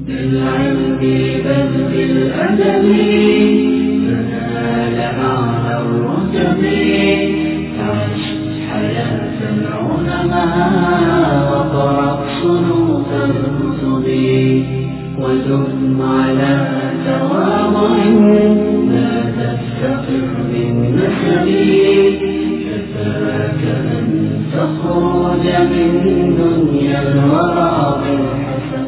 بالعلم بل بالأدب تنال أعلى الرتب عش حياة العلماء وقرأ صنوف الكتب ودم على تواضع لا تفتقر بالنسب كفاك أن تخرج من دنيا الورى بالحسب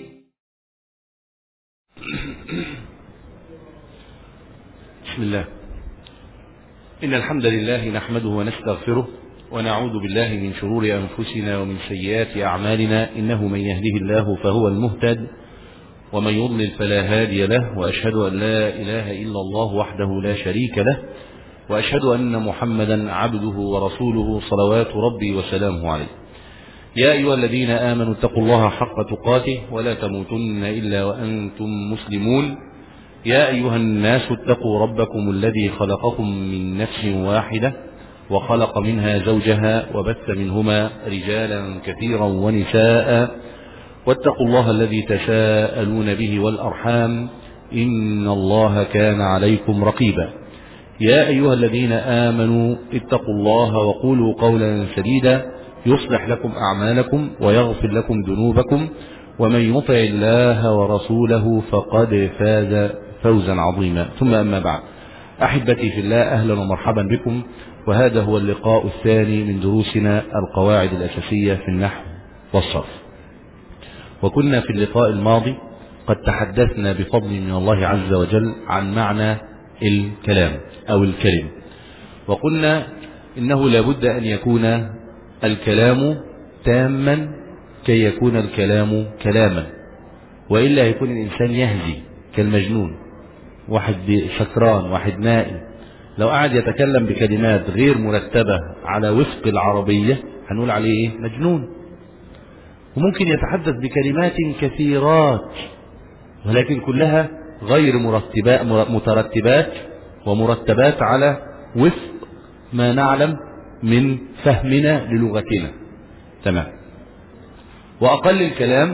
بسم الله إن الحمد لله نحمده ونستغفره ونعوذ بالله من شرور أنفسنا ومن سيئات أعمالنا إنه من يهده الله فهو المهتد ومن يضلل فلا هادي له وأشهد أن لا إله إلا الله وحده لا شريك له وأشهد أن محمدا عبده ورسوله صلوات ربي وسلامه عليه يا أيها الذين آمنوا اتقوا الله حق تقاته ولا تموتن إلا وأنتم مسلمون يا أيها الناس اتقوا ربكم الذي خلقكم من نفس واحدة وخلق منها زوجها وبث منهما رجالا كثيرا ونساء واتقوا الله الذي تساءلون به والأرحام إن الله كان عليكم رقيبا يا أيها الذين آمنوا اتقوا الله وقولوا قولا سديدا يصلح لكم أعمالكم ويغفر لكم ذنوبكم ومن يطع الله ورسوله فقد فاز فوزا عظيما ثم أما بعد أحبتي في الله أهلا ومرحبا بكم وهذا هو اللقاء الثاني من دروسنا القواعد الأساسية في النحو والصرف وكنا في اللقاء الماضي قد تحدثنا بفضل من الله عز وجل عن معنى الكلام أو الكلم وقلنا إنه لابد أن يكون الكلام تاما كي يكون الكلام كلاما وإلا يكون الإنسان يهزي كالمجنون واحد سكران واحد نائم لو قعد يتكلم بكلمات غير مرتبة على وفق العربية هنقول عليه إيه؟ مجنون وممكن يتحدث بكلمات كثيرات ولكن كلها غير مرتبات مترتبات ومرتبات على وفق ما نعلم من فهمنا للغتنا تمام وأقل الكلام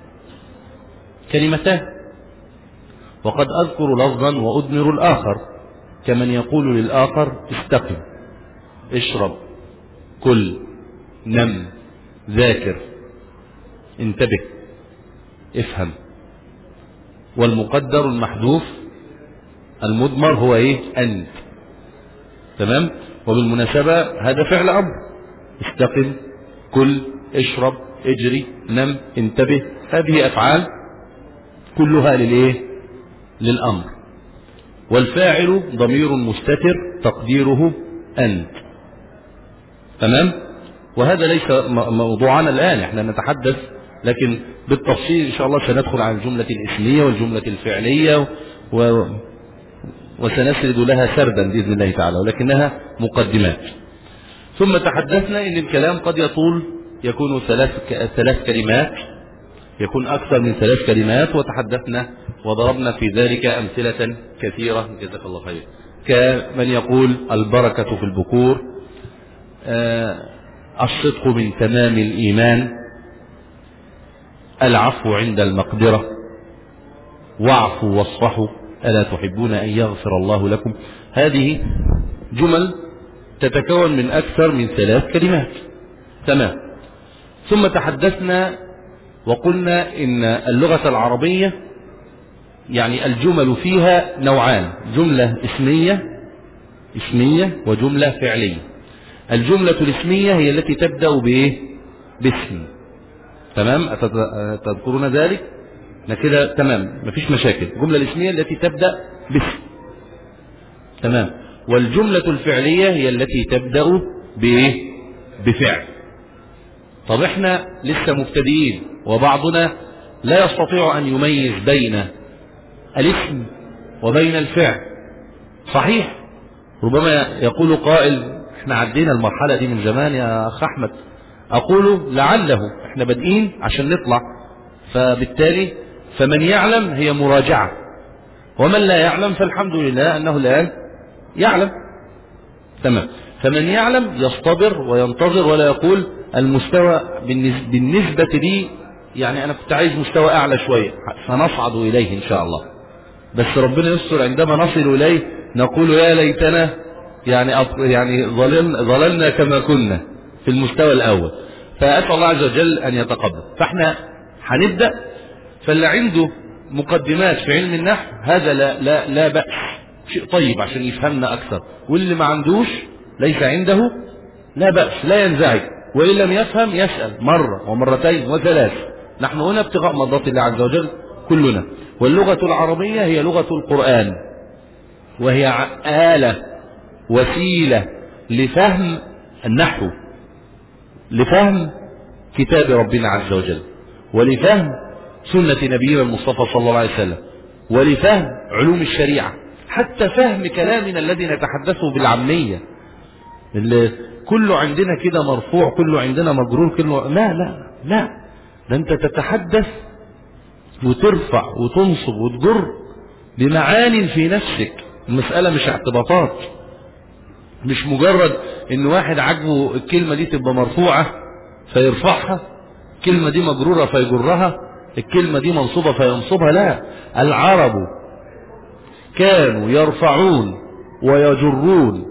كلمتان وقد أذكر لفظا وأدمر الآخر كمن يقول للآخر استقم اشرب كل نم ذاكر انتبه افهم والمقدر المحذوف المضمر هو ايه انت تمام وبالمناسبة هذا فعل امر استقم كل اشرب اجري نم انتبه هذه افعال كلها للايه للامر والفاعل ضمير مستتر تقديره انت تمام وهذا ليس موضوعنا الان احنا نتحدث لكن بالتفصيل إن شاء الله سندخل على الجملة الإسمية والجملة الفعلية و... وسنسرد لها سردا بإذن الله تعالى ولكنها مقدمات ثم تحدثنا أن الكلام قد يطول يكون ثلاث, ثلاث كلمات يكون أكثر من ثلاث كلمات وتحدثنا وضربنا في ذلك أمثلة كثيرة جزاك الله خير كمن يقول البركة في البكور آه الصدق من تمام الإيمان العفو عند المقدرة واعفوا واصفحوا ألا تحبون أن يغفر الله لكم هذه جمل تتكون من أكثر من ثلاث كلمات تمام ثم تحدثنا وقلنا إن اللغة العربية يعني الجمل فيها نوعان جملة اسمية اسمية وجملة فعلية الجملة الاسمية هي التي تبدأ بإيه باسم تمام تذكرون ذلك كده تمام مفيش مشاكل الجملة الاسمية التي تبدأ باسم تمام والجملة الفعلية هي التي تبدأ بإيه بفعل طب احنا لسه مبتدئين وبعضنا لا يستطيع أن يميز بين الاسم وبين الفعل صحيح ربما يقول قائل احنا عدينا المرحلة دي من زمان يا أخ أحمد أقول لعله احنا بادئين عشان نطلع فبالتالي فمن يعلم هي مراجعة ومن لا يعلم فالحمد لله أنه الآن يعلم تمام فمن يعلم يصطبر وينتظر ولا يقول المستوى بالنسبة لي يعني أنا كنت عايز مستوى أعلى شوية سنصعد إليه إن شاء الله بس ربنا يستر عندما نصل إليه نقول يا ليتنا يعني أط- يعني ظللنا, ظللنا كما كنا في المستوى الأول فأسأل الله عز وجل أن يتقبل فاحنا هنبدأ فاللي عنده مقدمات في علم النحو هذا لا, لا, لا بأس شيء طيب عشان يفهمنا أكثر واللي ما عندوش ليس عنده لا بأس لا ينزعج وإن لم يفهم يسأل مرة ومرتين وثلاث نحن هنا ابتغاء مرضات الله عز وجل كلنا واللغة العربية هي لغة القرآن وهي ع- آلة وسيلة لفهم النحو لفهم كتاب ربنا عز وجل ولفهم سنة نبينا المصطفى صلى الله عليه وسلم ولفهم علوم الشريعة حتى فهم كلامنا الذي نتحدثه بالعامية اللي كله عندنا كده مرفوع كله عندنا مجرور كله لا لا لا ده انت تتحدث وترفع وتنصب وتجر بمعان في نفسك المسألة مش اعتباطات مش مجرد ان واحد عاجبه الكلمة دي تبقى مرفوعة فيرفعها الكلمة دي مجرورة فيجرها الكلمة دي منصوبة فينصبها لا العرب كانوا يرفعون ويجرون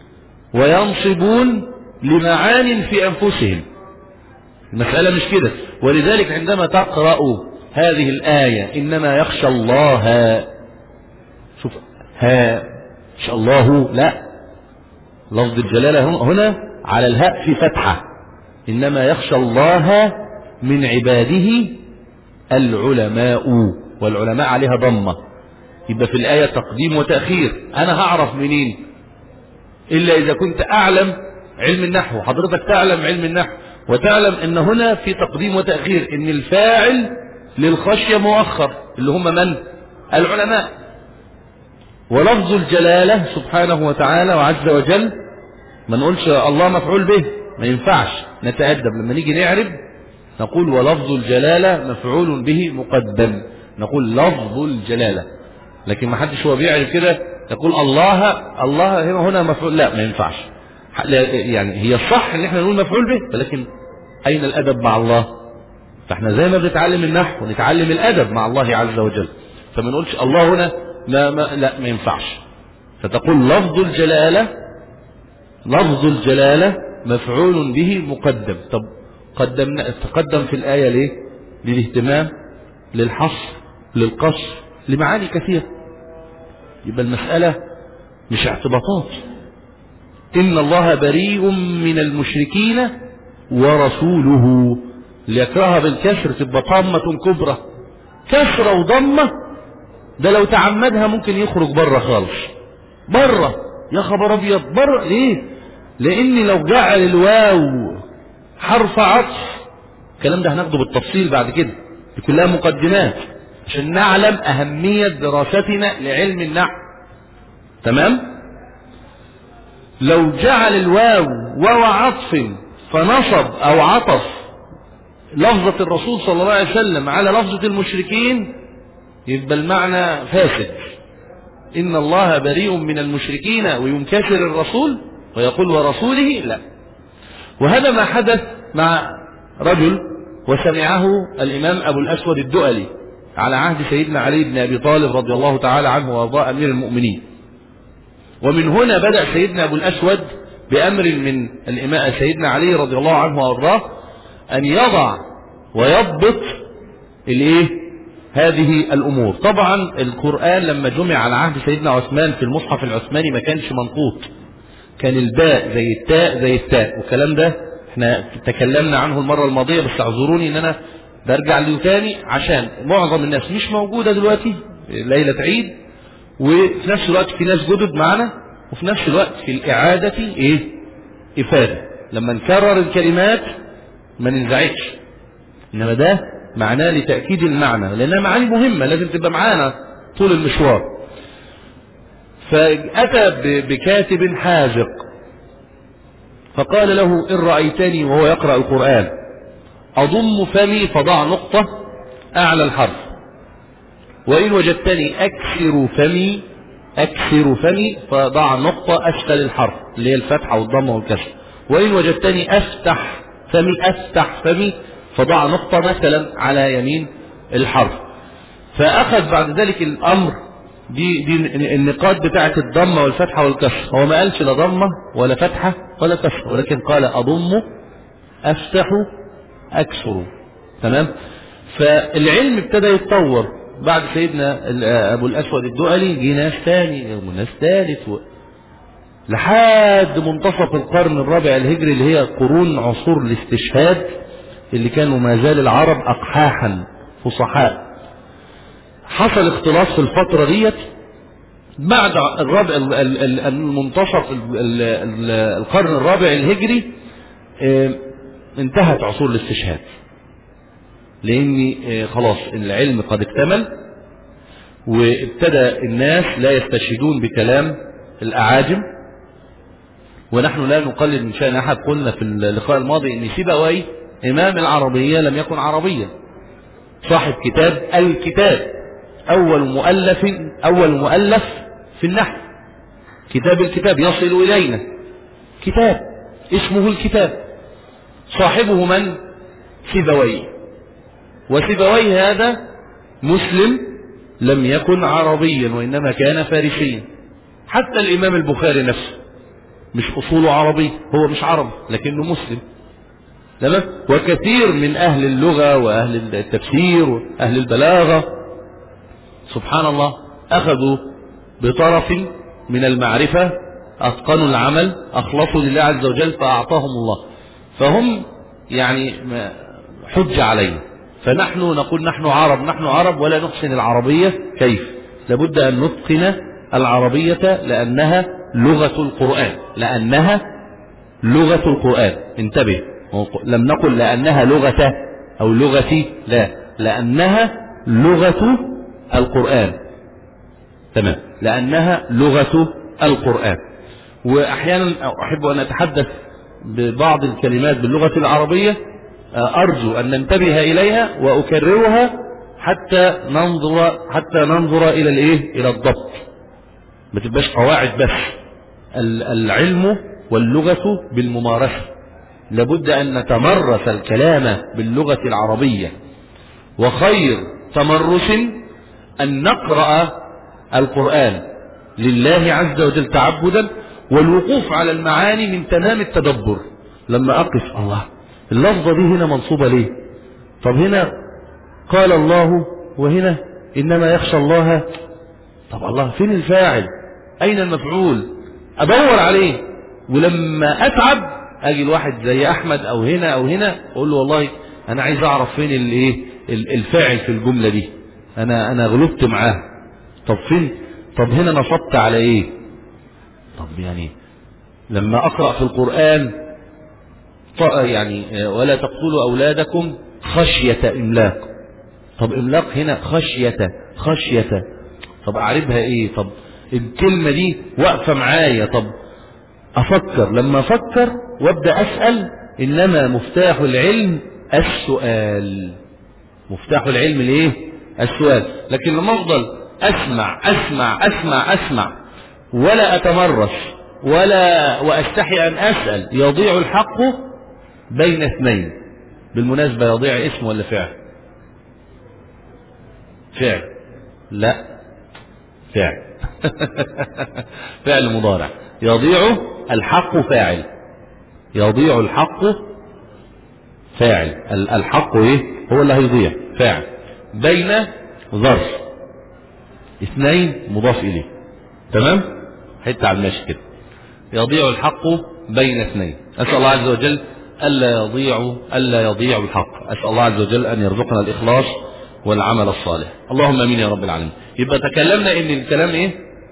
وينصبون لمعان في أنفسهم المسألة مش كده ولذلك عندما تقرأ هذه الآية إنما يخشى الله شوف ها إن شاء الله لا لفظ الجلالة هن- هنا على الهاء في فتحة إنما يخشى الله من عباده العلماء والعلماء عليها ضمة يبقى في الآية تقديم وتأخير أنا هعرف منين إلا إذا كنت أعلم علم النحو حضرتك تعلم علم النحو وتعلم أن هنا في تقديم وتأخير أن الفاعل للخشية مؤخر اللي هم من العلماء ولفظ الجلالة سبحانه وتعالى وعز وجل ما نقولش الله مفعول به ما ينفعش نتأدب لما نيجي نعرب نقول ولفظ الجلالة مفعول به مقدم نقول لفظ الجلالة لكن ما حدش هو بيعرف كده يقول الله الله هنا هنا مفعول لا ما ينفعش لا، يعني هي الصح ان احنا نقول مفعول به ولكن اين الادب مع الله فاحنا زي ما بنتعلم النحو نتعلم الادب مع الله عز وجل فما نقولش الله هنا ما, ما لا ما ينفعش فتقول لفظ الجلاله لفظ الجلاله مفعول به مقدم طب قدمنا تقدم في الايه ليه للاهتمام للحصر للقصر لمعاني كثيره يبقى المساله مش اعتباطات إن الله بريء من المشركين ورسوله ليكرهها بالكسر تبقى طامة كبرى كسرة وضمة ده لو تعمدها ممكن يخرج بره خالص بره يا خبر ابيض بره ليه لان لو جعل الواو حرف عطف الكلام ده هناخده بالتفصيل بعد كده دي كلها مقدمات عشان نعلم اهمية دراستنا لعلم النحو تمام لو جعل الواو واو عطف فنصب او عطف لفظة الرسول صلى الله عليه وسلم على لفظة المشركين يبقى المعنى فاسد إن الله بريء من المشركين وينكسر الرسول ويقول ورسوله لا وهذا ما حدث مع رجل وسمعه الإمام أبو الأسود الدؤلي على عهد سيدنا علي بن أبي طالب رضي الله تعالى عنه وأرضاه أمير المؤمنين ومن هنا بدأ سيدنا أبو الأسود بأمر من الإمام سيدنا علي رضي الله عنه وأرضاه أن يضع ويضبط الإيه هذه الأمور طبعا القرآن لما جمع على عهد سيدنا عثمان في المصحف العثماني ما كانش منقوط كان الباء زي التاء زي التاء والكلام ده احنا تكلمنا عنه المرة الماضية بس اعذروني ان انا برجع له تاني عشان معظم الناس مش موجودة دلوقتي ليلة عيد وفي نفس الوقت في ناس جدد معنا وفي نفس الوقت في الإعادة ايه إفادة لما نكرر الكلمات ما ننزعجش إنما ده معناه لتأكيد المعنى لأنها معاني مهمة لازم تبقى معانا طول المشوار فأتى بكاتب حاذق فقال له إن رأيتني وهو يقرأ القرآن أضم فمي فضع نقطة أعلى الحرف وإن وجدتني أكسر فمي أكسر فمي فضع نقطة أسفل الحرف اللي هي الفتحة والضمة والكسر وإن وجدتني أفتح فمي أفتح فمي فضع نقطة مثلا على يمين الحرف فأخذ بعد ذلك الأمر دي دي النقاط بتاعة الضمة والفتحة والكسر هو ما قالش لا ضمة ولا فتحة ولا كسر ولكن قال أضم أفتح أكسر تمام فالعلم ابتدى يتطور بعد سيدنا أبو الأسود الدؤلي جه ناس تاني وناس ثالث و... لحد منتصف القرن الرابع الهجري اللي هي قرون عصور الاستشهاد اللي كانوا ما زال العرب أقحاحا فصحاء حصل اختلاط في الفترة ديت بعد الرابع المنتصف القرن الرابع الهجري انتهت عصور الاستشهاد لان خلاص العلم قد اكتمل وابتدى الناس لا يستشهدون بكلام الاعاجم ونحن لا نقلل من شأن احد قلنا في اللقاء الماضي ان سيبويه امام العربية لم يكن عربيا صاحب كتاب الكتاب اول مؤلف اول مؤلف في النحو كتاب الكتاب يصل الينا كتاب اسمه الكتاب صاحبه من سيبويه وسيبويه هذا مسلم لم يكن عربيا وإنما كان فارسيا حتى الإمام البخاري نفسه مش أصوله عربي هو مش عربي لكنه مسلم تمام وكثير من أهل اللغة وأهل التفسير وأهل البلاغة سبحان الله أخذوا بطرف من المعرفة أتقنوا العمل أخلصوا لله عز وجل فأعطاهم الله فهم يعني حج علينا فنحن نقول نحن عرب نحن عرب ولا نحسن العربية كيف لابد أن نتقن العربية لأنها لغة القرآن لأنها لغة القرآن انتبه لم نقل لأنها لغة أو لغتي لا لأنها لغة القرآن تمام لأنها لغة القرآن وأحيانا أحب أن أتحدث ببعض الكلمات باللغة العربية أرجو أن ننتبه إليها وأكررها حتى ننظر حتى ننظر إلى الإيه؟ إلى الضبط. ما تبقاش قواعد بس. العلم واللغة بالممارسة. لابد أن نتمرس الكلام باللغة العربية. وخير تمرس أن نقرأ القرآن لله عز وجل تعبدا والوقوف على المعاني من تمام التدبر. لما أقف الله اللفظة دي هنا منصوبة ليه طب هنا قال الله وهنا إنما يخشى الله طب الله فين الفاعل أين المفعول أدور عليه ولما أتعب أجي الواحد زي أحمد أو هنا أو هنا أقول له والله أنا عايز أعرف فين الإيه الفاعل في الجملة دي أنا أنا غلبت معاه طب فين طب هنا نصبت على إيه طب يعني لما أقرأ في القرآن يعني ولا تقتلوا أولادكم خشية إملاق طب إملاق هنا خشية خشية طب أعرفها إيه طب الكلمة دي واقفة معايا طب أفكر لما أفكر وابدأ أسأل إنما مفتاح العلم السؤال مفتاح العلم الايه السؤال لكن لما افضل اسمع اسمع اسمع اسمع ولا اتمرس ولا واستحي ان اسال يضيع الحق بين اثنين بالمناسبة يضيع اسم ولا فعل فعل لا فعل فعل مضارع يضيع الحق فاعل يضيع الحق فاعل الحق ايه هو اللي هيضيع فاعل بين ظرف اثنين مضاف اليه تمام حته على الماشي كده يضيع الحق بين اثنين اسال الله عز وجل ألا يضيع ألا يضيع الحق أسأل الله عز وجل أن يرزقنا الإخلاص والعمل الصالح اللهم امين يا رب العالمين يبقى تكلمنا ان الكلام ايه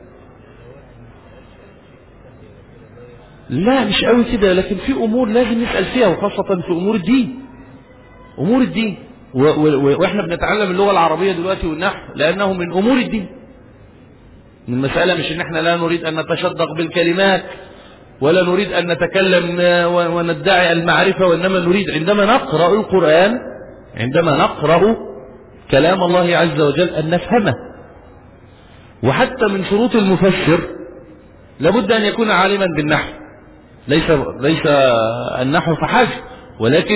لا مش قوي كده لكن في امور لازم نسال فيها وخاصه في امور الدين امور الدين و و واحنا بنتعلم اللغه العربيه دلوقتي والنحو لانه من امور الدين المساله مش ان احنا لا نريد ان نتشدق بالكلمات ولا نريد أن نتكلم وندعي المعرفة وإنما نريد عندما نقرأ القرآن عندما نقرأ كلام الله عز وجل أن نفهمه وحتى من شروط المفسر لابد أن يكون عالما بالنحو ليس ليس النحو فحسب ولكن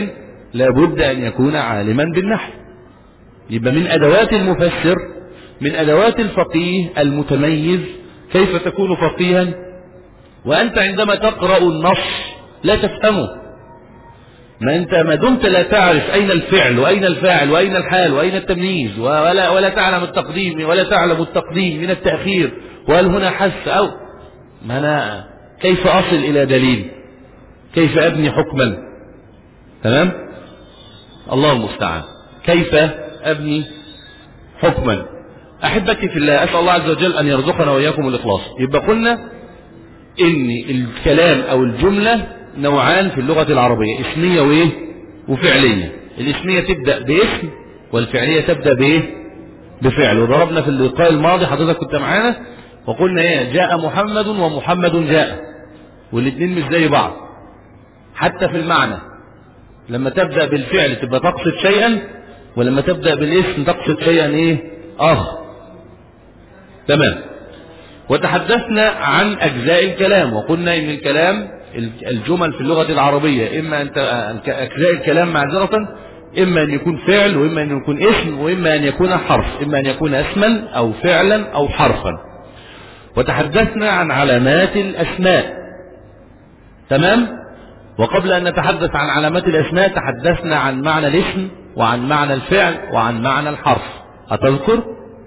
لابد أن يكون عالما بالنحو يبقى من أدوات المفسر من أدوات الفقيه المتميز كيف تكون فقيها وأنت عندما تقرأ النص لا تفهمه ما أنت ما دمت لا تعرف أين الفعل وأين الفاعل وأين الحال وأين التمييز ولا, ولا تعلم التقديم ولا تعلم التقديم من التأخير وهل هنا حس أو ما أنا كيف أصل إلى دليل كيف أبني حكما تمام الله المستعان كيف أبني حكما أحبتي في الله أسأل الله عز وجل أن يرزقنا وإياكم الإخلاص يبقى قلنا إن الكلام أو الجملة نوعان في اللغة العربية اسمية وإيه وفعلية الاسمية تبدأ باسم والفعلية تبدأ بإيه بفعل وضربنا في اللقاء الماضي حضرتك كنت معانا وقلنا ايه جاء محمد ومحمد جاء والاثنين مش زي بعض حتى في المعنى لما تبدأ بالفعل تبقى تقصد شيئا ولما تبدأ بالاسم تقصد شيئا ايه اخر تمام وتحدثنا عن اجزاء الكلام وقلنا ان الكلام الجمل في اللغة العربية اما ان اجزاء الكلام معذرة اما ان يكون فعل واما ان يكون اسم واما ان يكون حرف اما ان يكون اسما او فعلا او حرفا وتحدثنا عن علامات الاسماء تمام وقبل ان نتحدث عن علامات الاسماء تحدثنا عن معنى الاسم وعن معنى الفعل وعن معنى الحرف أتذكر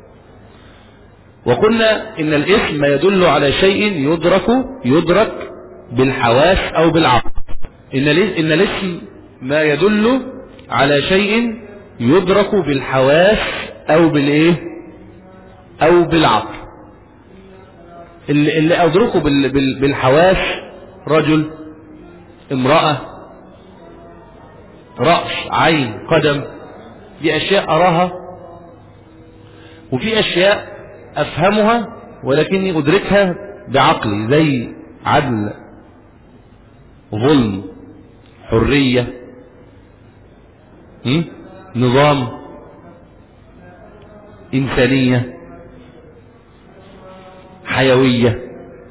وقلنا إن الاسم ما يدل على شيء يدرك يدرك بالحواس أو بالعقل إن إن الاسم ما يدل على شيء يدرك بالحواس أو بالإيه أو بالعقل اللي, اللي أدركه بالحواس رجل امرأة رأس عين قدم دي أشياء أراها وفي أشياء أفهمها ولكني أدركها بعقلي زي عدل ظلم حرية نظام إنسانية حيوية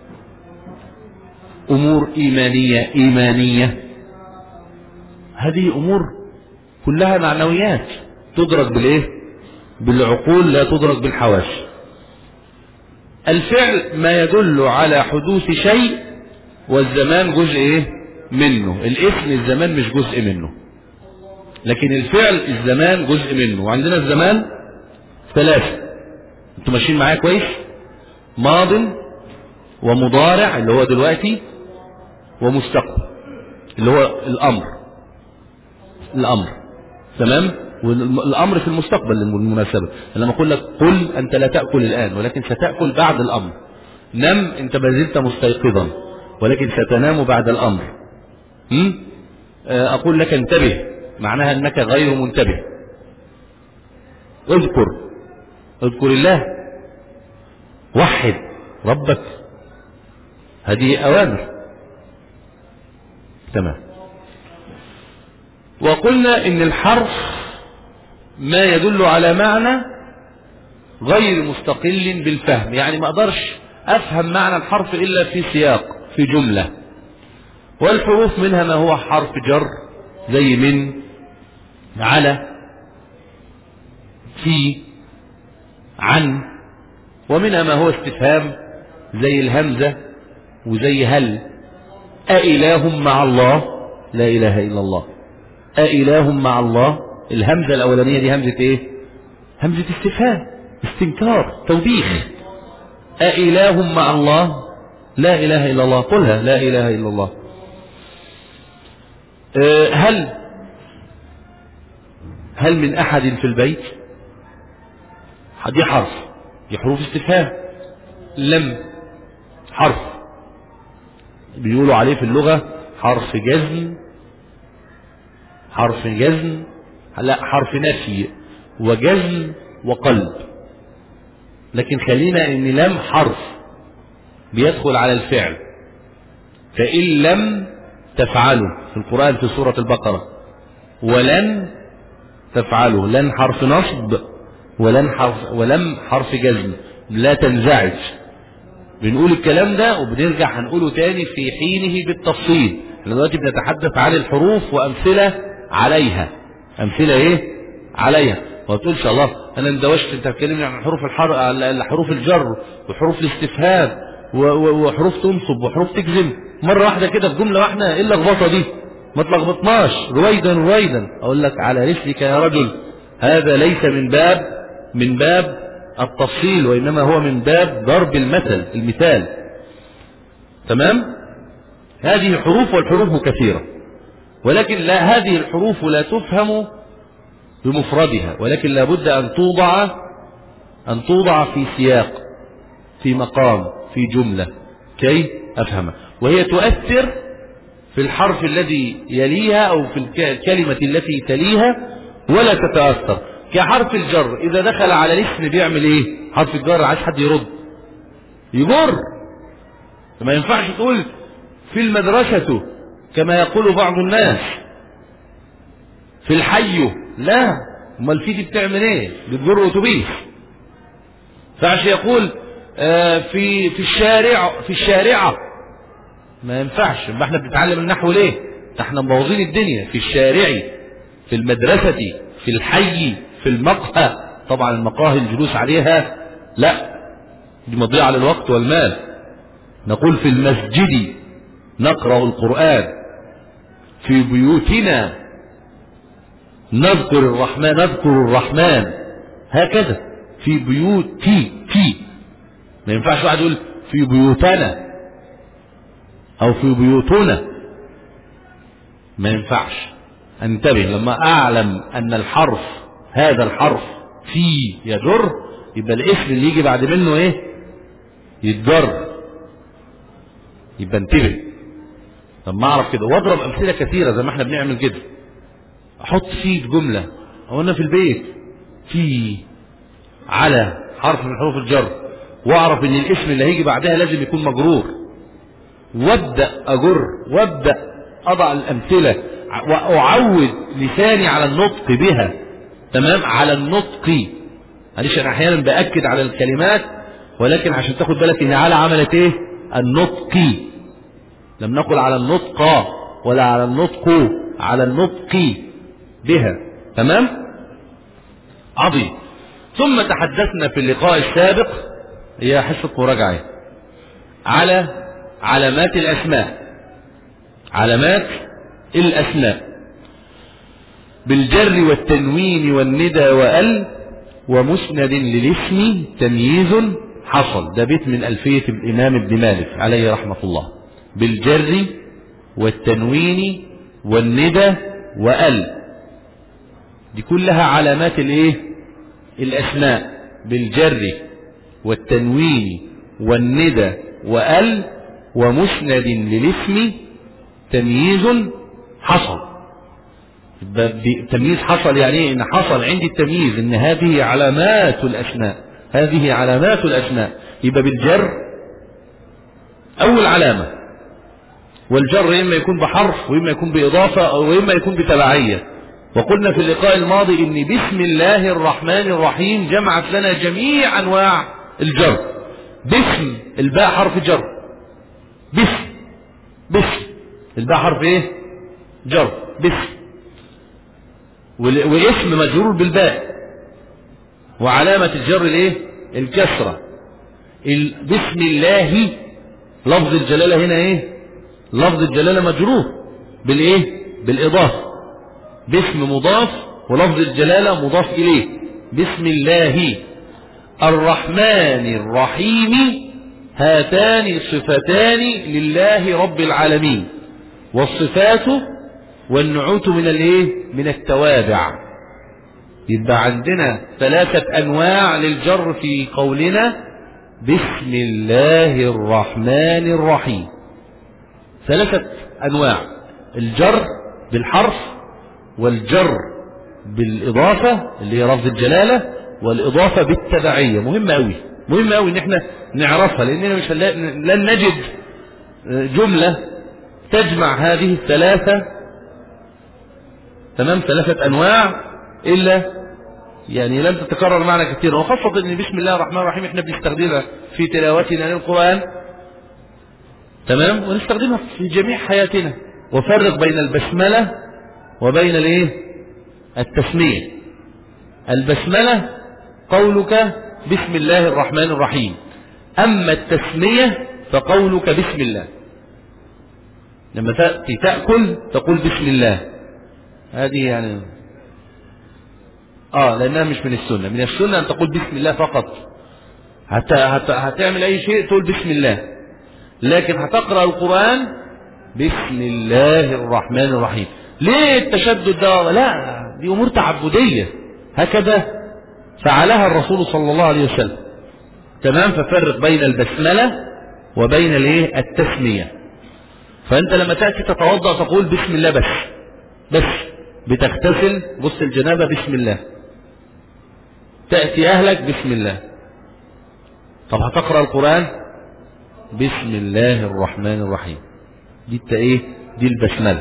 أمور إيمانية إيمانية هذه أمور كلها معنويات تدرك بالإيه بالعقول لا تدرك بالحواس الفعل ما يدل على حدوث شيء والزمان جزء إيه منه الاسم الزمان مش جزء منه لكن الفعل الزمان جزء منه وعندنا الزمان ثلاثة انتوا ماشيين معايا كويس ماض ومضارع اللي هو دلوقتي ومستقبل اللي هو الامر الامر تمام والامر في المستقبل للمناسبة لما اقول لك قل انت لا تأكل الان ولكن ستأكل بعد الامر نم انت ما زلت مستيقظا ولكن ستنام بعد الامر م? اقول لك انتبه معناها انك غير منتبه اذكر اذكر الله وحد ربك هذه اوامر تمام وقلنا ان الحرف ما يدل على معنى غير مستقل بالفهم يعني ما اقدرش افهم معنى الحرف الا في سياق في جملة والحروف منها ما هو حرف جر زي من على في عن ومنها ما هو استفهام زي الهمزة وزي هل أإله مع الله لا إله إلا الله أإله مع الله الهمزة الأولانية دي همزة إيه همزة استفهام استنكار توبيخ أإله مع الله لا إله إلا الله قلها لا إله إلا الله أه هل هل من أحد في البيت دي حرف دي حروف استفهام لم حرف بيقولوا عليه في اللغة حرف جزم حرف جزم لا حرف نفي وجزم وقلب لكن خلينا ان لم حرف بيدخل على الفعل فإن لم تفعلوا في القرآن في سورة البقرة ولن تفعلوا لن حرف نصب ولن حرف ولم حرف جزم لا تنزعج بنقول الكلام ده وبنرجع هنقوله تاني في حينه بالتفصيل احنا دلوقتي بنتحدث عن الحروف وامثله عليها أمثلة إيه عليها ما تقولش الله أنا اندوشت أنت بتكلمني عن حروف الحر على حروف الجر وحروف الاستفهام و- و- وحروف تنصب وحروف تجزم مرة واحدة كده في جملة واحدة إيه اللخبطة دي ما تلخبطناش رويدا رويدا أقول لك على رسلك يا رجل هذا ليس من باب من باب التفصيل وإنما هو من باب ضرب المثل المثال تمام هذه حروف والحروف كثيرة ولكن لا هذه الحروف لا تفهم بمفردها ولكن لابد أن توضع أن توضع في سياق في مقام في جملة كي أفهمها وهي تؤثر في الحرف الذي يليها أو في الك- الكلمة التي تليها ولا تتأثر كحرف الجر إذا دخل على الاسم بيعمل إيه حرف الجر عايز حد يرد يجر ما ينفعش تقول في المدرسة كما يقول بعض الناس في الحي لا امال في دي بتعمل ايه بتجر اتوبيس فعش يقول آه، في في الشارع في الشارعة ما ينفعش ما احنا بنتعلم النحو ليه ده احنا مبوظين الدنيا في الشارع في المدرسة في الحي في المقهى طبعا المقاهي الجلوس عليها لا دي مضيعة للوقت والمال نقول في المسجد نقرأ القرآن في بيوتنا نذكر الرحمن نذكر الرحمن هكذا في بيوت في في ما ينفعش واحد يقول في بيوتنا او في بيوتنا ما ينفعش انتبه لما اعلم ان الحرف هذا الحرف في يجر يبقى الاسم اللي يجي بعد منه ايه يتجر يبقى انتبه لما اعرف كده واضرب امثله كثيره زي ما احنا بنعمل كده احط في في جمله او انا في البيت في على حرف من حروف الجر واعرف ان الاسم اللي هيجي بعدها لازم يكون مجرور وابدا اجر وابدا اضع الامثله واعود لساني على النطق بها تمام على النطق معلش انا احيانا باكد على الكلمات ولكن عشان تاخد بالك ان على عملت ايه النطق لم نقل على النطق ولا على النطق على النطق بها تمام عظيم ثم تحدثنا في اللقاء السابق هي حصة مراجعة على علامات الأسماء علامات الأسماء بالجر والتنوين والندى وأل ومسند للاسم تمييز حصل ده بيت من ألفية الإمام ابن مالك عليه رحمة الله بالجر والتنوين والندى وأل دي كلها علامات الايه الاسماء بالجر والتنوين والندى وال ومسند للاسم تمييز حصل تمييز حصل يعني ايه ان حصل عندي التمييز ان هذه علامات الاسماء هذه علامات الاسماء يبقى بالجر اول علامه والجر اما يكون بحرف واما يكون باضافه او اما يكون بتبعيه وقلنا في اللقاء الماضي ان بسم الله الرحمن الرحيم جمعت لنا جميع انواع الجر باسم الباء حرف جر باسم باسم الباء حرف ايه جر باسم واسم مجرور بالباء وعلامة الجر الايه الكسرة بسم الله لفظ الجلالة هنا ايه لفظ الجلالة مجرور بالايه بالاضافة باسم مضاف ولفظ الجلالة مضاف إليه بسم الله الرحمن الرحيم هاتان صفتان لله رب العالمين والصفات والنعوت من الايه من التوابع يبقى عندنا ثلاثة انواع للجر في قولنا بسم الله الرحمن الرحيم ثلاثة انواع الجر بالحرف والجر بالإضافة اللي هي لفظ الجلالة والإضافة بالتبعية مهمة أوي مهمة أوي إن إحنا نعرفها لأننا مش لن نجد جملة تجمع هذه الثلاثة تمام ثلاثة أنواع إلا يعني لن تتكرر معنا كثيرا وخاصة إن بسم الله الرحمن الرحيم إحنا بنستخدمها في تلاوتنا للقرآن تمام ونستخدمها في جميع حياتنا وفرق بين البسملة وبين الايه التسمية البسملة قولك بسم الله الرحمن الرحيم أما التسمية فقولك بسم الله لما تأتي تأكل تقول بسم الله هذه يعني اه لانها مش من السنة من السنة ان تقول بسم الله فقط هت... هت... هتعمل اي شيء تقول بسم الله لكن هتقرأ القرآن بسم الله الرحمن الرحيم ليه التشدد ده لا دي امور تعبدية هكذا فعلها الرسول صلى الله عليه وسلم تمام ففرق بين البسملة وبين الايه التسمية فانت لما تأتي تتوضأ تقول بسم الله بس بس بتغتسل بص الجنابة بسم الله تأتي أهلك بسم الله طب هتقرأ القرآن بسم الله الرحمن الرحيم دي انت ايه دي البسملة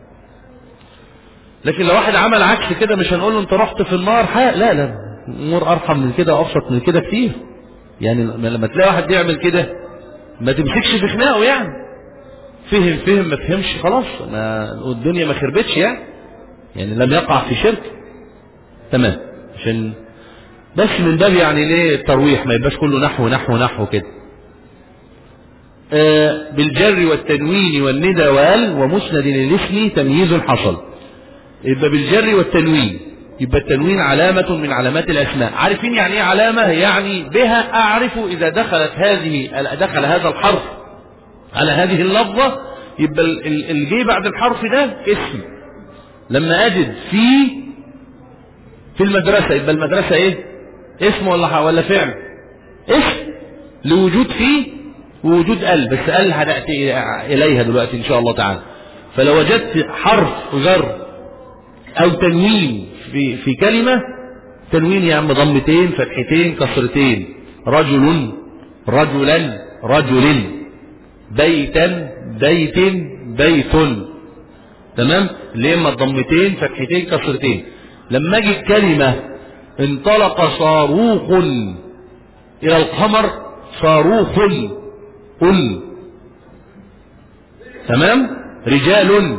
لكن لو واحد عمل عكس كده مش هنقول له انت رحت في النار حق لا لا امور ارحم من كده وابسط من كده كتير يعني لما تلاقي واحد يعمل كده ما تمسكش في خناقه يعني فهم فهم ما فهمش خلاص ما الدنيا ما خربتش يعني يعني لم يقع في شرك تمام عشان بس من باب يعني ليه الترويح ما يبقاش كله نحو نحو نحو كده آه بالجر والتنوين والندى وال ومسند الاسم تمييز حصل يبقى بالجر والتنوين يبقى التنوين علامة من علامات الأسماء عارفين يعني ايه علامة يعني بها أعرف إذا دخلت هذه دخل هذا الحرف على هذه اللفظة يبقى الجي بعد الحرف ده اسم لما أجد في في المدرسة يبقى المدرسة ايه اسم ولا ولا فعل اسم لوجود فيه ووجود ال بس ال هنأتي إليها دلوقتي إن شاء الله تعالى فلو وجدت حرف جر أو تنوين في في كلمة تنوين يا عم ضمتين فتحتين كسرتين رجل رجلا رجل بيتا بيت بيت تمام اللي اما الضمتين فتحتين كسرتين لما اجي كلمة انطلق صاروخ الى القمر صاروخ قل تمام رجال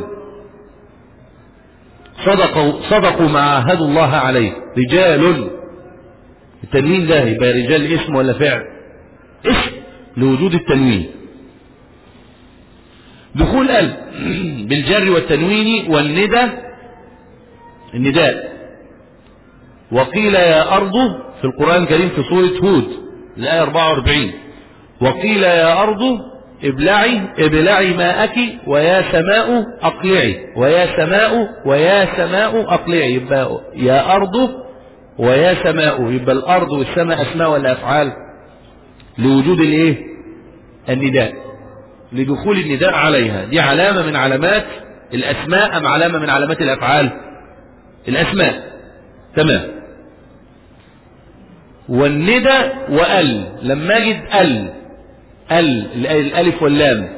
صدقوا صدقوا ما عاهدوا الله عليه رجال التنوين ده يبقى رجال اسم ولا فعل اسم لوجود التنوين دخول ال بالجر والتنوين والندى النداء وقيل يا أرض في القرآن الكريم في سورة هود الآية 44 وقيل يا أرض ابلعي ابلعي ماءك ويا سماء أقلعي ويا سماء ويا سماء أقلعي يبقى يا أرض ويا سماء يبقى الأرض والسماء أسماء ولا أفعال لوجود الايه النداء لدخول النداء عليها دي علامة من علامات الأسماء أم علامة من علامات الأفعال الأسماء تمام والندى وال لما أجد ال ال الألف واللام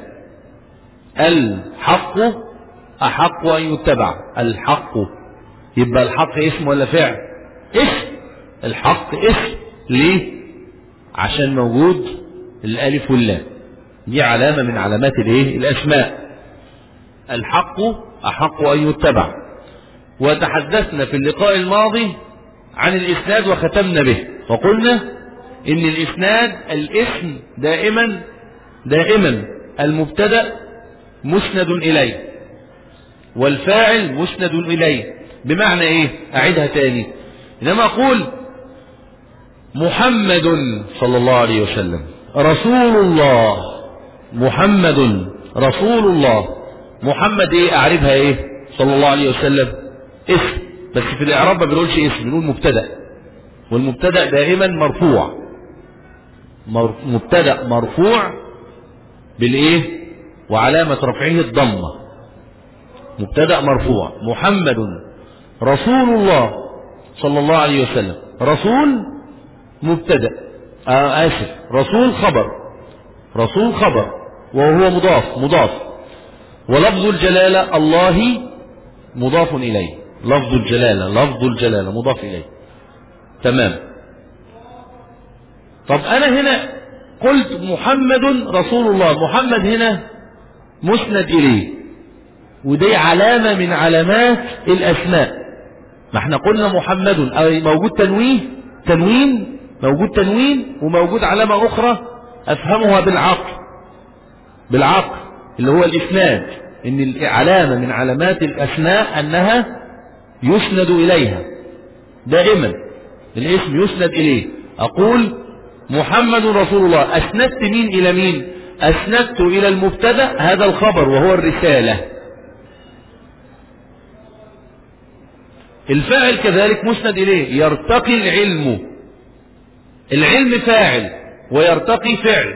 الحق أحق أن يتبع الحق يبقى الحق اسم ولا فعل اسم الحق اسم ليه عشان موجود الألف واللام دي علامة من علامات الايه الأسماء الحق أحق أن يتبع وتحدثنا في اللقاء الماضي عن الإسناد وختمنا به وقلنا إن الإسناد الاسم دائما دائما المبتدأ مسند إليه والفاعل مسند إليه بمعنى إيه أعيدها تاني إنما أقول محمد صلى الله عليه وسلم رسول الله محمد رسول الله محمد ايه اعرفها ايه صلى الله عليه وسلم اسم بس في الاعراب ما بنقولش اسم بنقول مبتدا والمبتدا دائما مرفوع مبتدا مرفوع بالايه وعلامه رفعه الضمه مبتدا مرفوع محمد رسول الله صلى الله عليه وسلم رسول مبتدا آه اسف رسول خبر رسول خبر وهو مضاف مضاف ولفظ الجلالة الله مضاف إليه لفظ الجلالة لفظ الجلالة مضاف إليه تمام طب أنا هنا قلت محمد رسول الله محمد هنا مسند إليه ودي علامة من علامات الأسماء ما احنا قلنا محمد أي موجود تنويه تنوين موجود تنوين وموجود علامة أخرى أفهمها بالعقل بالعقل اللي هو الإسناد إن علامة من علامات الأسماء أنها يسند إليها دائما الاسم يسند إليه أقول محمد رسول الله أسندت مين إلى مين أسندت إلى المبتدأ هذا الخبر وهو الرسالة الفاعل كذلك مسند إليه يرتقي العلم العلم فاعل ويرتقي فعل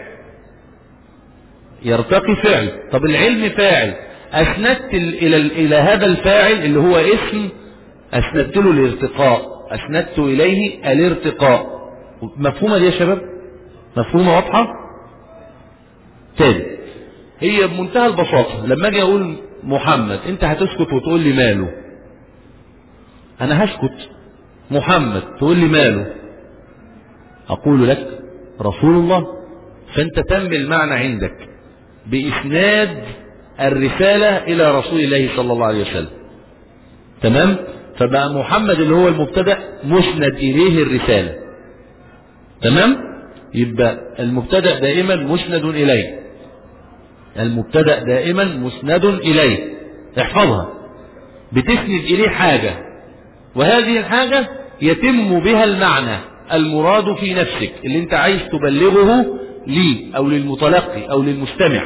يرتقي فعل طب العلم فاعل أسندت إلى, إلى هذا الفاعل اللي هو اسم أسندت له الارتقاء أسندت إليه الارتقاء مفهومة دي يا شباب مفهومة واضحة تاني هي بمنتهى البساطة لما أجي أقول محمد أنت هتسكت وتقول لي ماله أنا هسكت محمد تقول لي ماله أقول لك رسول الله فأنت تم المعنى عندك بإسناد الرسالة إلى رسول الله صلى الله عليه وسلم تمام فبقى محمد اللي هو المبتدأ مسند إليه الرسالة تمام يبقى المبتدأ دائما مسند إليه المبتدأ دائما مسند إليه احفظها بتسند إليه حاجة وهذه الحاجة يتم بها المعنى المراد في نفسك اللي انت عايز تبلغه لي او للمتلقي او للمستمع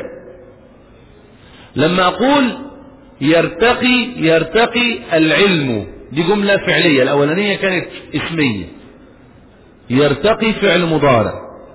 لما اقول يرتقي يرتقي العلم دي جملة فعلية الاولانية كانت اسمية يرتقي فعل مضارع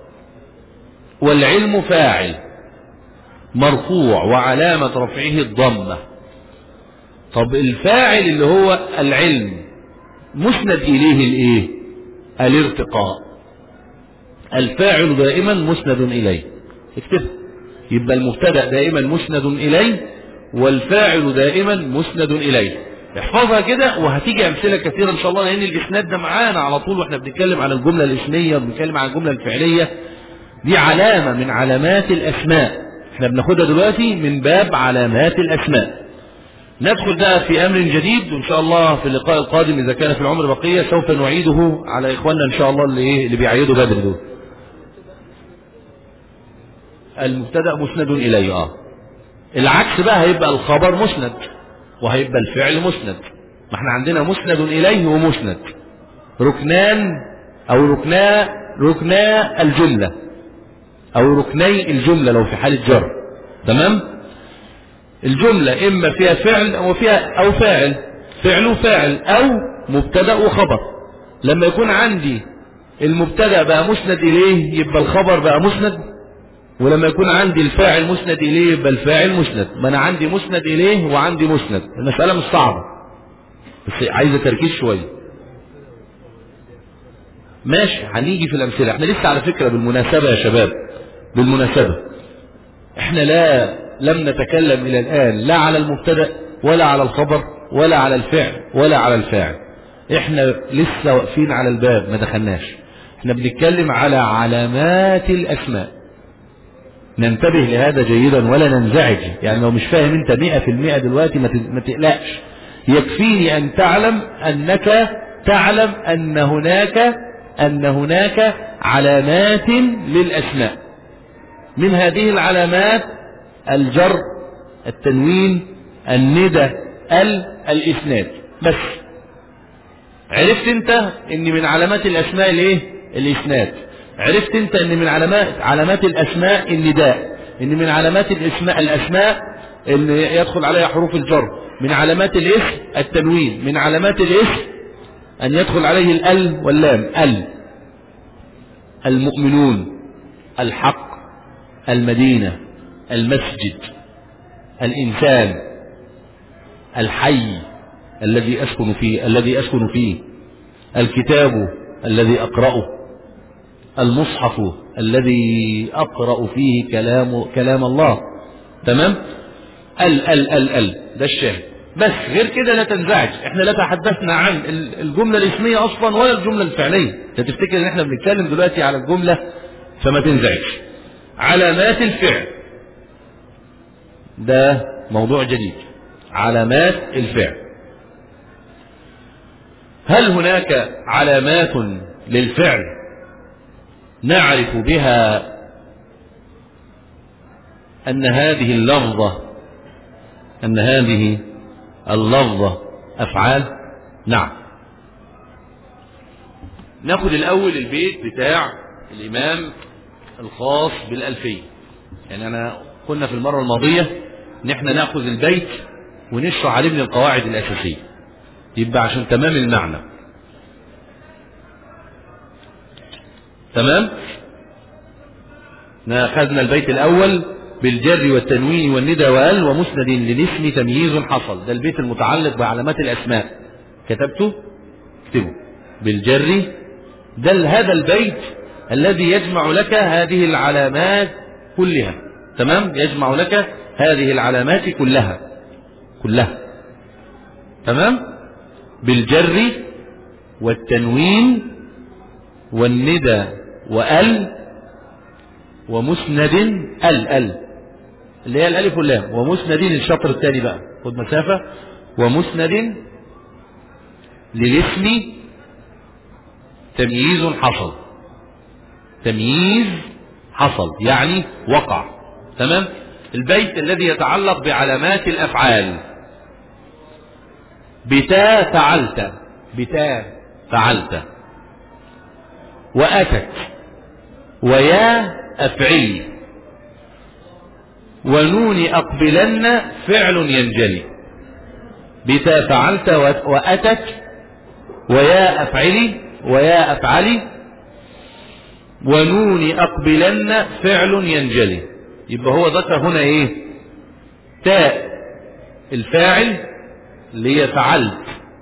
والعلم فاعل مرفوع وعلامة رفعه الضمة طب الفاعل اللي هو العلم مسند إليه الإيه الارتقاء الفاعل دائما مسند إليه اكتب يبقى المبتدا دائما مسند إليه والفاعل دائما مسند إليه احفظها كده وهتيجي أمثلة كثيرة إن شاء الله لأن الإسناد ده معانا على طول وإحنا بنتكلم عن الجملة الإسمية وبنتكلم عن الجملة الفعلية دي علامة من علامات الأسماء احنا بناخدها دلوقتي من باب علامات الأسماء ندخل بقى في أمر جديد وإن شاء الله في اللقاء القادم إذا كان في العمر بقية سوف نعيده على إخواننا إن شاء الله اللي, إيه اللي بيعيدوا بدر دول المبتدأ مسند إليه آه العكس بقى هيبقى الخبر مسند وهيبقى الفعل مسند ما احنا عندنا مسند إليه ومسند ركنان أو ركنا ركنا الجملة أو ركني الجملة لو في حالة جر تمام الجملة إما فيها فعل أو فيها أو فاعل فعل وفاعل أو مبتدأ وخبر لما يكون عندي المبتدأ بقى مسند إليه يبقى الخبر بقى مسند ولما يكون عندي الفاعل مسند إليه يبقى الفاعل مسند ما أنا عندي مسند إليه وعندي مسند المسألة مش صعبة بس عايزة تركيز شوية ماشي هنيجي في الأمثلة احنا لسه على فكرة بالمناسبة يا شباب بالمناسبة احنا لا لم نتكلم إلى الآن لا على المبتدأ ولا على الخبر ولا على الفعل ولا على الفاعل احنا لسه واقفين على الباب ما دخلناش احنا بنتكلم على علامات الأسماء ننتبه لهذا جيدا ولا ننزعج يعني لو مش فاهم انت مئة في المئة دلوقتي ما تقلقش يكفيني أن تعلم أنك تعلم أن هناك أن هناك علامات للأسماء من هذه العلامات الجر التنوين الندى ال الإسناد بس عرفت انت ان من علامات الأسماء الايه الإسناد عرفت انت ان من علامات علامات الأسماء النداء ان من علامات الاسماء الأسماء ان يدخل عليها حروف الجر من علامات الاسم التنوين من علامات الاسم أن يدخل عليه الأل واللام ال المؤمنون الحق المدينة المسجد الإنسان الحي الذي أسكن فيه الذي أسكن فيه الكتاب الذي أقرأه المصحف الذي أقرأ فيه كلام كلام الله تمام ال ال ال ال ده الشاهد بس غير كده لا تنزعج احنا لا تحدثنا عن الجملة الاسمية اصلا ولا الجملة الفعلية انت تفتكر ان احنا بنتكلم دلوقتي على الجملة فما تنزعجش علامات الفعل ده موضوع جديد علامات الفعل هل هناك علامات للفعل نعرف بها أن هذه اللفظة أن هذه اللفظة أفعال نعم ناخد الأول البيت بتاع الإمام الخاص بالألفية يعني أنا قلنا في المرة الماضية إن إحنا ناخذ البيت ونشرح عليه من القواعد الأساسية يبقى عشان تمام المعنى تمام أخذنا البيت الأول بالجر والتنوين والندى وال ومسند للاسم تمييز حصل ده البيت المتعلق بعلامات الأسماء كتبته اكتبه بالجر ده هذا البيت الذي يجمع لك هذه العلامات كلها تمام يجمع لك هذه العلامات كلها كلها تمام بالجر والتنوين والندى وال ومسند ال ال اللي هي الالف واللام ومسند الشطر الثاني بقى خد مسافه ومسند للاسم تمييز حصل تمييز حصل يعني وقع تمام البيت الذي يتعلق بعلامات الافعال بتا فعلت بتا فعلت واتت ويا افعلي ونون اقبلن فعل ينجلي بتا فعلت واتت ويا افعلي ويا افعلي ونون أقبلن فعل ينجلي يبقى هو ذكر هنا ايه تاء الفاعل اللي هي فعلت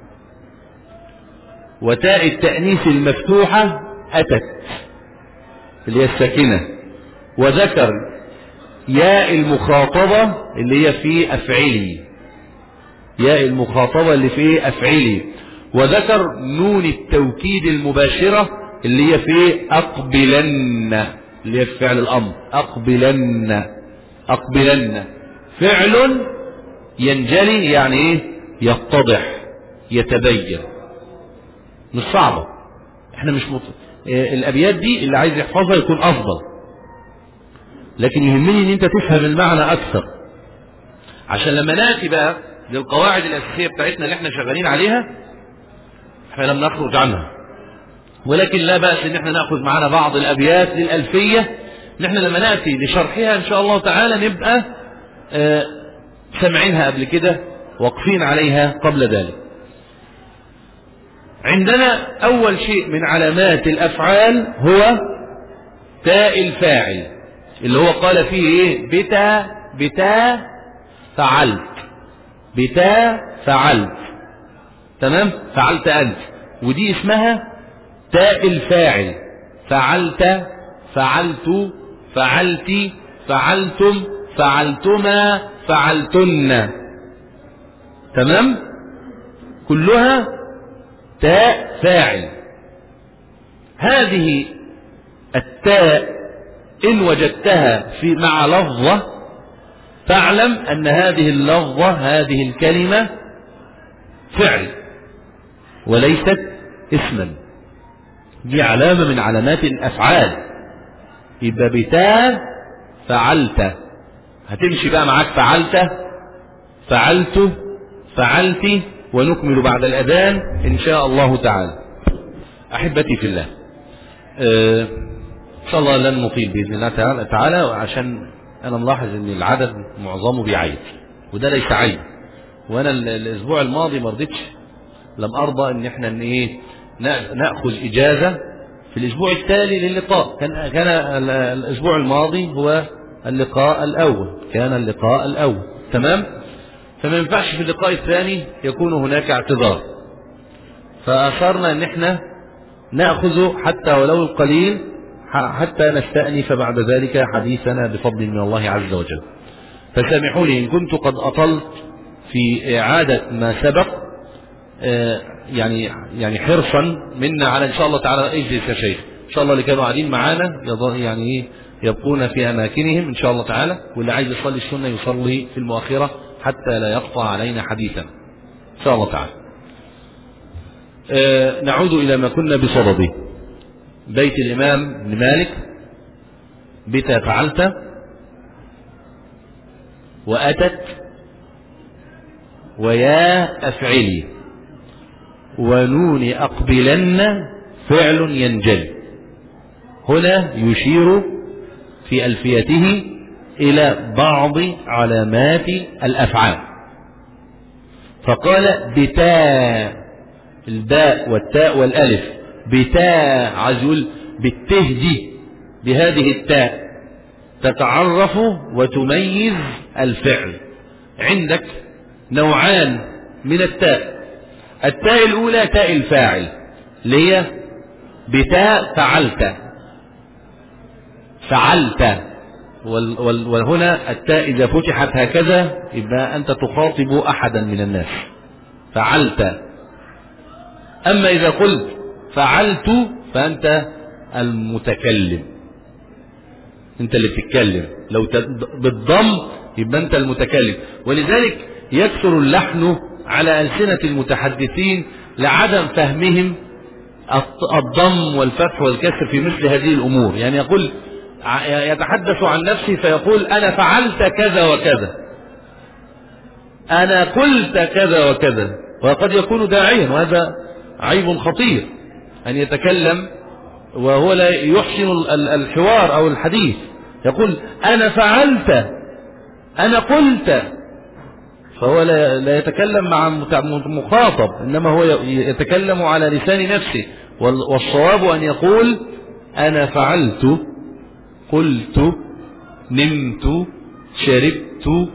وتاء التأنيث المفتوحة أتت اللي هي الساكنة وذكر ياء المخاطبة اللي هي في أفعلي ياء المخاطبة اللي في أفعلي وذكر نون التوكيد المباشرة اللي هي في أقبلن اللي هي في فعل الأمر أقبلن أقبلن فعل ينجلي يعني إيه يتضح يتبين مش صعبة احنا مش مط... اه الأبيات دي اللي عايز يحفظها يكون أفضل لكن يهمني ان انت تفهم المعنى أكثر عشان لما نأتي بقى للقواعد الأساسية بتاعتنا اللي احنا شغالين عليها احنا لم نخرج عنها ولكن لا بأس ان احنا نأخذ معنا بعض الأبيات للألفية ان احنا لما نأتي لشرحها ان شاء الله تعالى نبقى اه سمعينها قبل كده واقفين عليها قبل ذلك عندنا أول شيء من علامات الأفعال هو تاء الفاعل اللي هو قال فيه ايه بتا بتا فعلت بتا فعلت تمام فعلت أنت ودي اسمها تاء الفاعل فعلت فعلت فعلت فعلتم فعلتما فعلتن تمام كلها تاء فاعل هذه التاء إن وجدتها في مع لفظة فاعلم أن هذه اللفظة هذه الكلمة فعل وليست اسما دي علامة من علامات الأفعال يبقى بتاء فعلت هتمشي بقى معاك فعلت فعلت فعلت ونكمل بعد الأذان إن شاء الله تعالى أحبتي في الله أه إن شاء الله لن نطيل بإذن الله تعالى, تعالى عشان أنا ملاحظ أن العدد معظمه بيعيد وده ليس عيب وأنا الأسبوع الماضي ما رضيتش لم أرضى أن احنا ان إيه نأخذ إجازة في الأسبوع التالي للقاء كان كان الأسبوع الماضي هو اللقاء الأول كان اللقاء الأول تمام فما ينفعش في اللقاء الثاني يكون هناك اعتذار فأصرنا أن احنا نأخذ حتى ولو القليل حتى نستأنف بعد ذلك حديثنا بفضل من الله عز وجل فسامحوني إن كنت قد أطلت في إعادة ما سبق يعني يعني حرصا منا على ان شاء الله تعالى اجلس يا شيخ ان شاء الله اللي كانوا قاعدين معانا يعني ايه يبقون في اماكنهم ان شاء الله تعالى واللي عايز يصلي السنه يصلي في المؤخره حتى لا يقطع علينا حديثا إن شاء الله تعالى آه نعود إلى ما كنا بصدده بيت الإمام ابن مالك بتا فعلت وأتت ويا أفعلي ونون أقبلن فعل ينجلي هنا يشير في ألفيته إلى بعض علامات الأفعال فقال بتاء الباء والتاء والألف بتاء عزول بالتهدي بهذه التاء تتعرف وتميز الفعل عندك نوعان من التاء التاء الأولى تاء الفاعل اللي هي بتاء فعلت فعلت وال وال وهنا التاء إذا فتحت هكذا يبقى أنت تخاطب أحدا من الناس فعلت أما إذا قلت فعلت فأنت المتكلم أنت اللي بتتكلم لو بالضم يبقى أنت المتكلم ولذلك يكثر اللحن على ألسنة المتحدثين لعدم فهمهم الضم والفتح والكسر في مثل هذه الأمور يعني يقول يتحدث عن نفسه فيقول أنا فعلت كذا وكذا أنا قلت كذا وكذا وقد يكون داعيا وهذا عيب خطير أن يتكلم وهو لا يحسن الحوار أو الحديث يقول أنا فعلت أنا قلت فهو لا يتكلم مع مخاطب إنما هو يتكلم على لسان نفسه والصواب أن يقول أنا فعلت قلت نمت شربت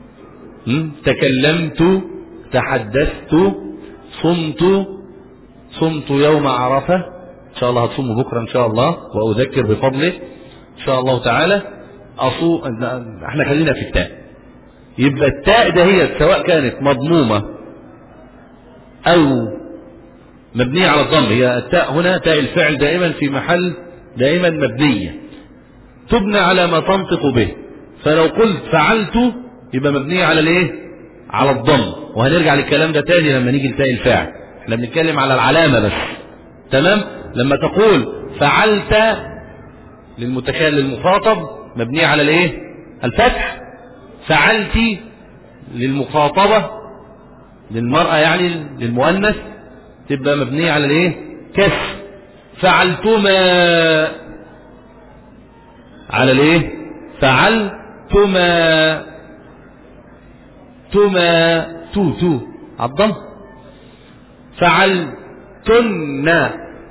تكلمت تحدثت صمت صمت يوم عرفة إن شاء الله هتصوم بكرة إن شاء الله وأذكر بفضله إن شاء الله تعالى أصو احنا خلينا في التاء يبقى التاء ده هي سواء كانت مضمومة أو مبنية على الضم هي التاء هنا تاء الفعل دائما في محل دائما مبنية تبنى على ما تنطق به فلو قلت فعلت يبقى مبنية على الايه على الضم وهنرجع للكلام ده تاني لما نيجي لتاء الفاعل احنا بنتكلم على العلامة بس تمام لما تقول فعلت للمتكلم للمخاطب مبنية على الايه الفتح فعلت للمخاطبة للمرأة يعني للمؤنث تبقى مبنية على الايه كسر فعلتما على الايه فعلتما تما تو تو عالضم فعلتن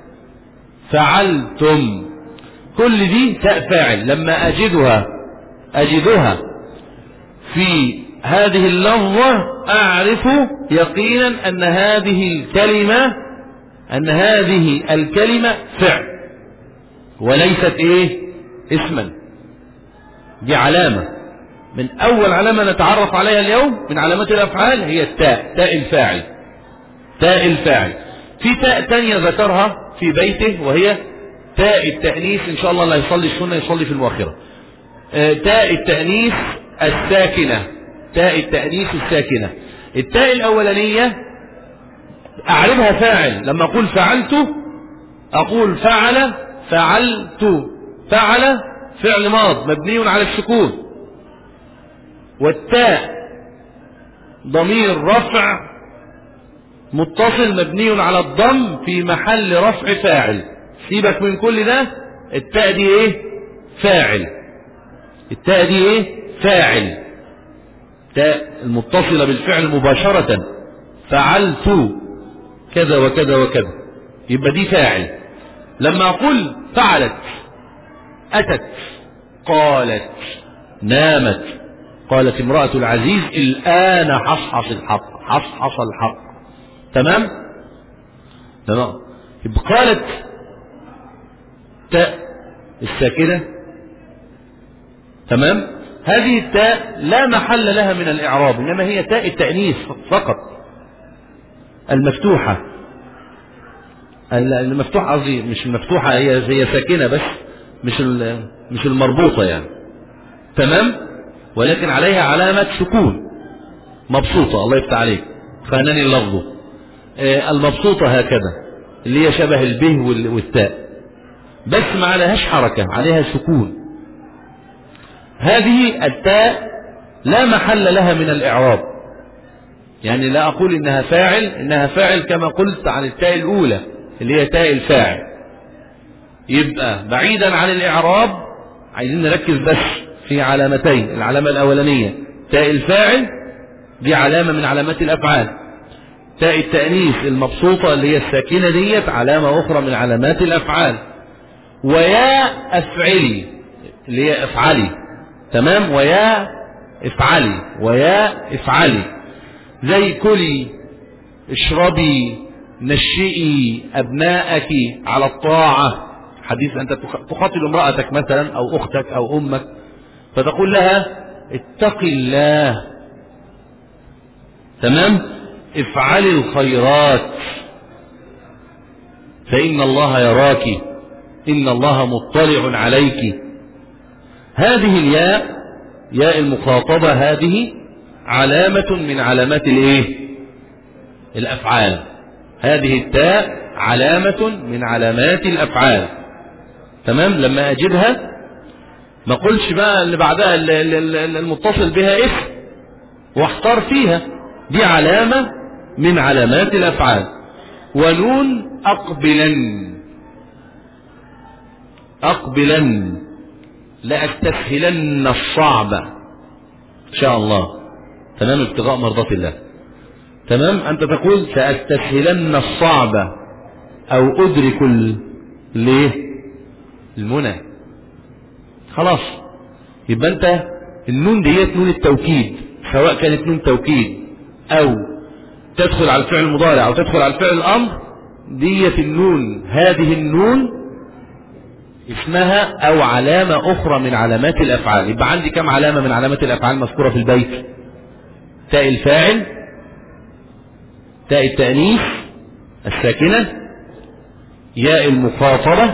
فعلتم كل دي تاء فاعل لما اجدها اجدها في هذه اللفظة اعرف يقينا ان هذه الكلمة ان هذه الكلمة فعل وليست ايه اسما دي علامة من أول علامة نتعرف عليها اليوم من علامات الأفعال هي التاء تاء الفاعل تاء الفاعل في تاء تانية ذكرها في بيته وهي تاء التأنيث إن شاء الله لا يصلي السنة يصلي في المؤخرة آه تاء التأنيث الساكنة تاء التأنيث الساكنة التاء الأولانية أعربها فاعل لما أقول فعلت أقول فعل فعلت فعل فعل ماض مبني على السكون والتاء ضمير رفع متصل مبني على الضم في محل رفع فاعل سيبك من كل ده التاء دي ايه فاعل التاء دي ايه فاعل تاء المتصلة بالفعل مباشرة فعلت كذا وكذا وكذا يبقى دي فاعل لما اقول فعلت أتت قالت نامت قالت امرأة العزيز الآن حصحص الحق حصحص الحق تمام تمام يبقى قالت تاء الساكنة تمام هذه التاء لا محل لها من الإعراب إنما هي تاء التأنيث فقط المفتوحة المفتوحة قصدي مش المفتوحة هي هي ساكنة بس مش مش المربوطة يعني تمام ولكن عليها علامة سكون مبسوطة الله يفتح عليك فهناني اللفظ آه، المبسوطة هكذا اللي هي شبه البه وال- والتاء بس ما عليهاش حركة عليها سكون هذه التاء لا محل لها من الإعراب يعني لا أقول إنها فاعل إنها فاعل كما قلت عن التاء الأولى اللي هي تاء الفاعل يبقى بعيدا عن الإعراب عايزين نركز بس في علامتين العلامة الأولانية تاء الفاعل دي علامة من علامات الأفعال تاء التأنيث المبسوطة اللي هي الساكنة ديت علامة أخرى من علامات الأفعال ويا أفعلي اللي هي افعلي تمام ويا افعلي ويا افعلي زي كلي اشربي نشئي أبناءك على الطاعة حديث أنت تخ- تخاطب امرأتك مثلا أو أختك أو أمك فتقول لها اتق الله تمام افعلي الخيرات فإن الله يراك إن الله مطلع عليك هذه الياء ياء المخاطبة هذه علامة من علامات الايه الافعال هذه التاء علامة من علامات الافعال تمام لما اجيبها ما اقولش بقى اللي بعدها ال- ال- ال- المتصل بها اسم واحتار فيها دي علامة من علامات الافعال ونون اقبلا اقبلا لأستسهلن الصعب إن شاء الله تمام ابتغاء مرضات الله تمام أنت تقول سأستسهلن الصعب أو أدرك ال... ليه المنى خلاص يبقى أنت النون ديت نون التوكيد سواء كانت نون توكيد أو تدخل على الفعل المضارع أو تدخل على الفعل الأمر ديت النون هذه النون اسمها او علامة اخرى من علامات الافعال يبقى عندي كم علامة من علامات الافعال مذكورة في البيت تاء الفاعل تاء التأنيث الساكنة ياء المخاطبة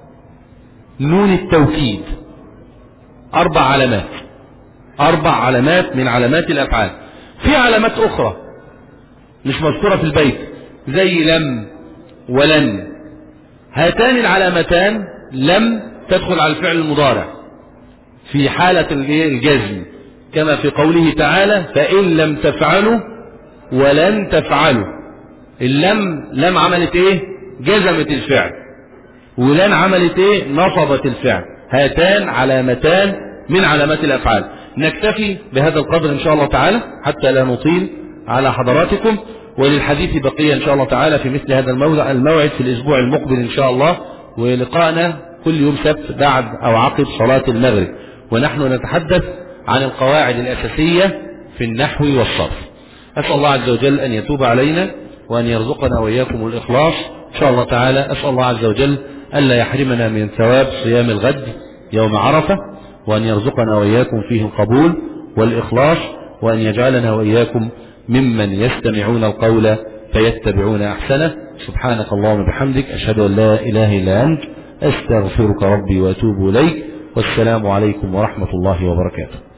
نون التوكيد اربع علامات اربع علامات من علامات الافعال في علامات اخرى مش مذكورة في البيت زي لم ولن هاتان العلامتان لم تدخل على الفعل المضارع في حالة الايه؟ الجزم كما في قوله تعالى فإن لم تفعلوا ولن تفعلوا اللم لم عملت ايه جزمت الفعل ولن عملت ايه نصبت الفعل هاتان علامتان من علامات الافعال نكتفي بهذا القدر ان شاء الله تعالى حتى لا نطيل على حضراتكم وللحديث بقية ان شاء الله تعالى في مثل هذا الموضع الموعد في الاسبوع المقبل ان شاء الله ولقاءنا كل يوم سبت بعد او عقب صلاة المغرب ونحن نتحدث عن القواعد الاساسية في النحو والصرف أسأل الله عز وجل أن يتوب علينا وأن يرزقنا وإياكم الإخلاص إن شاء الله تعالى أسأل الله عز وجل ألا يحرمنا من ثواب صيام الغد يوم عرفة وأن يرزقنا وإياكم فيه القبول والإخلاص وأن يجعلنا وإياكم ممن يستمعون القول فيتبعون أحسنه سبحانك اللهم وبحمدك أشهد أن لا إله إلا أنت أستغفرك ربي وأتوب إليك والسلام عليكم ورحمة الله وبركاته